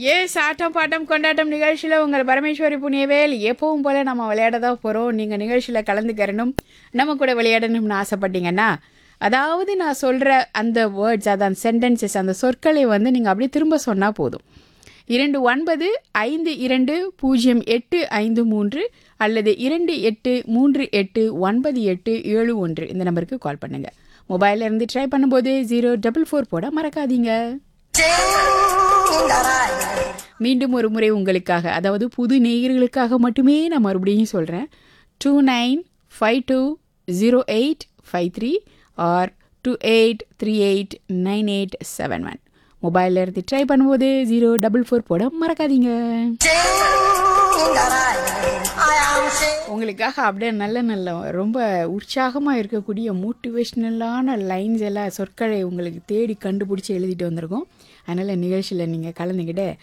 S ஆட்டம் bottom கொண்டாட்டம் நிகழ்ச்சியில் உங்கள் பரமேஸ்வரி புண்ணியவேல் எப்பவும் போல நம்ம விளையாட தான் போகிறோம் நீங்கள் நிகழ்ச்சியில் கலந்துக்கிறணும் நம்ம கூட விளையாடணும்னு ஆசைப்பட்டீங்கன்னா அதாவது நான் சொல்கிற அந்த வேர்ட்ஸ் அதான் சென்டென்சஸ் அந்த சொற்களை வந்து நீங்கள் அப்படியே திரும்ப சொன்னால் போதும் இரண்டு ஒன்பது ஐந்து இரண்டு பூஜ்ஜியம் எட்டு ஐந்து மூன்று அல்லது இரண்டு எட்டு மூன்று எட்டு ஒன்பது எட்டு ஏழு ஒன்று இந்த நம்பருக்கு கால் பண்ணுங்கள் மொபைலில் இருந்து ட்ரை பண்ணும்போது ஜீரோ டபுள் ஃபோர் போட மறக்காதீங்க மீண்டும் ஒரு முறை உங்களுக்காக அதாவது புது நேயர்களுக்காக மட்டுமே நான் மறுபடியும் சொல்கிறேன் two nine five two zero eight five three or two eight three eight nine eight seven one மொபைலில் இருந்து ட்ரை பண்ணும்போது ஜீரோ டபுள் ஃபோர் போட மறக்காதீங்க உங்களுக்காக அப்படியே நல்ல நல்ல ரொம்ப உற்சாகமாக இருக்கக்கூடிய மோட்டிவேஷ்னலான லைன்ஸ் எல்லாம் சொற்களை உங்களுக்கு தேடி கண்டுபிடிச்சி எழுதிட்டு வந்திருக்கோம் அதனால் நிகழ்ச்சியில் நீங்கள் கலந்துக்கிட்டு